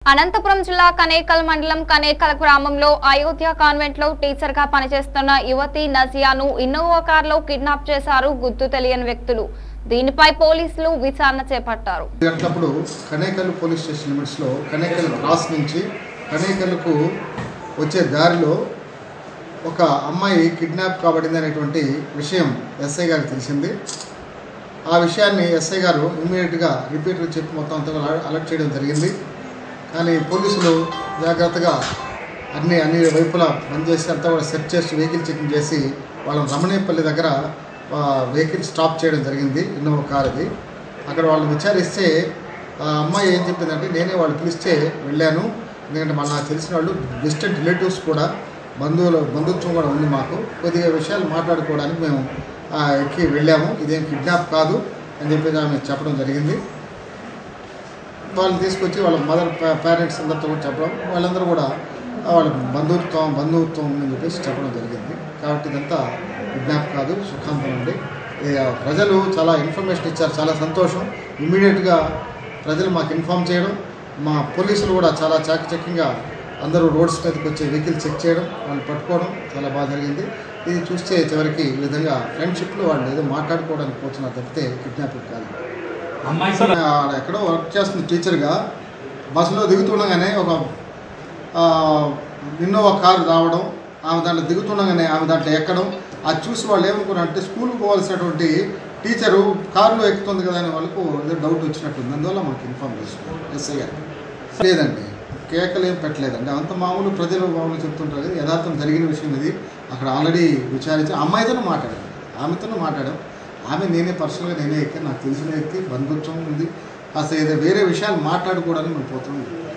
అనంతపురం జిల్లా కనేకల్ మండలం కనేకల్ గ్రామంలో అయోధ్య కాన్వెంట్ లో టీచర్ గా పనిచేస్తున్న యువతి నజియాను ఇన్నోవా కార్ లో కిడ్నాప్ చేశారు గుర్తు తెలియని వ్యక్తులు దీనిపై పోలీసులు విచారణ చేపట్టారు గంటలప్పుడు కనేకల్ పోలీస్ స్టేషన్ లిమిట్స్లో కనేకల్ క్రాస్ నుంచి కనేకల్కు వచ్చే దారిలో ఒక అమ్మాయి కిడ్నాప్ కాబడింది అనేటువంటి విషయం ఎస్ఐ గారికి తెలిసింది ఆ విషయాన్ని ఎస్ఐ గారు ఇమ్మీడియట్గా రిపీట్గా చెప్పి మొత్తం అంతా కూడా అలర్ట్ చేయడం జరిగింది కానీ పోలీసులు జాగ్రత్తగా అన్ని అన్ని వైపులా పనిచేసి అంతా కూడా సెర్చ్ చేసి వెహికల్ చెకింగ్ చేసి వాళ్ళని రమణేపల్లి దగ్గర వెహికల్ స్టాప్ చేయడం జరిగింది ఇన్నోవా కార్ అది అక్కడ వాళ్ళు విచారిస్తే ఆ అమ్మాయి ఏం చెప్పిందంటే నేనే వాళ్ళు పిలిస్తే వెళ్ళాను ఎందుకంటే మన నాకు తెలిసిన వాళ్ళు డిస్టెంట్ రిలేటివ్స్ కూడా బంధువులు బంధుత్వం కూడా ఉంది మాకు కొద్దిగా విషయాలు మాట్లాడుకోవడానికి మేము ఆ, ఎక్కి వెళ్ళాము ఇదేం కిడ్నాప్ కాదు అని చెప్పి ఆమె చెప్పడం జరిగింది వాళ్ళని తీసుకొచ్చి వాళ్ళ మదర్ పేరెంట్స్ అందరితో కూడా చెప్పడం వాళ్ళందరూ కూడా ఆ, వాళ్ళ బంధుత్వం బంధుత్వం అని చెప్పేసి చెప్పడం జరిగింది కాబట్టి ఇదంతా కిడ్నాప్ కాదు సుఖాంతం అండి ఈ, ఆ, ప్రజలు చాలా ఇన్ఫర్మేషన్ ఇచ్చారు చాలా సంతోషం ఇమ్మీడియట్గా ప్రజలు మాకు ఇన్ఫామ్ చేయడం మా పోలీసులు కూడా చాలా చాకచక్యంగా అందరూ రోడ్స్ మీదకి వచ్చి వెహికల్ చెక్ చేయడం వాళ్ళు పట్టుకోవడం చాలా బాగా జరిగింది ఇది చూస్తే చివరికి ఈ విధంగా ఫ్రెండ్షిప్లో వాళ్ళు ఏదో మాట్లాడుకోవడానికి పోతున్నారు తప్పితే కిడ్నాపింగ్ కాదు అమ్మాయి ఆడ ఎక్కడో వర్క్ చేస్తుంది టీచర్గా బస్సులో దిగుతుండగానే ఒక ఆ, ఇన్నోవా కారు రావడం ఆమె దాంట్లో దిగుతుండగానే ఆమె దాంట్లో ఎక్కడం అది చూసి వాళ్ళు ఏమనుకున్నారు అంటే స్కూల్కి పోవాల్సినటువంటి టీచరు కారులో ఎక్కుతుంది కదా అనే వాళ్ళకు ఏదో డౌట్ వచ్చినట్టుంది అందువల్ల మనకి ఇన్ఫార్మ్ చేసుకున్నాం ఎస్ఐ గారు లేదండి కేకలు ఏం పెట్టలేదండి అంత మామూలు ప్రజలు మామూలు చెప్తుంటారు కదా యథార్థం జరిగిన విషయం ఇది అక్కడ ఆల్రెడీ విచారించి అమ్మాయితోనే మాట్లాడాను ఆమెతోనే మాట్లాడాం ఆమె నేనే పర్సనల్గా నేనే ఎక్కి నాకు తెలిసిన వ్యక్తి బంధుత్వం ఉంది అసలు ఏదో వేరే విషయాలు మాట్లాడుకోవడానికి మేము పోతున్నాం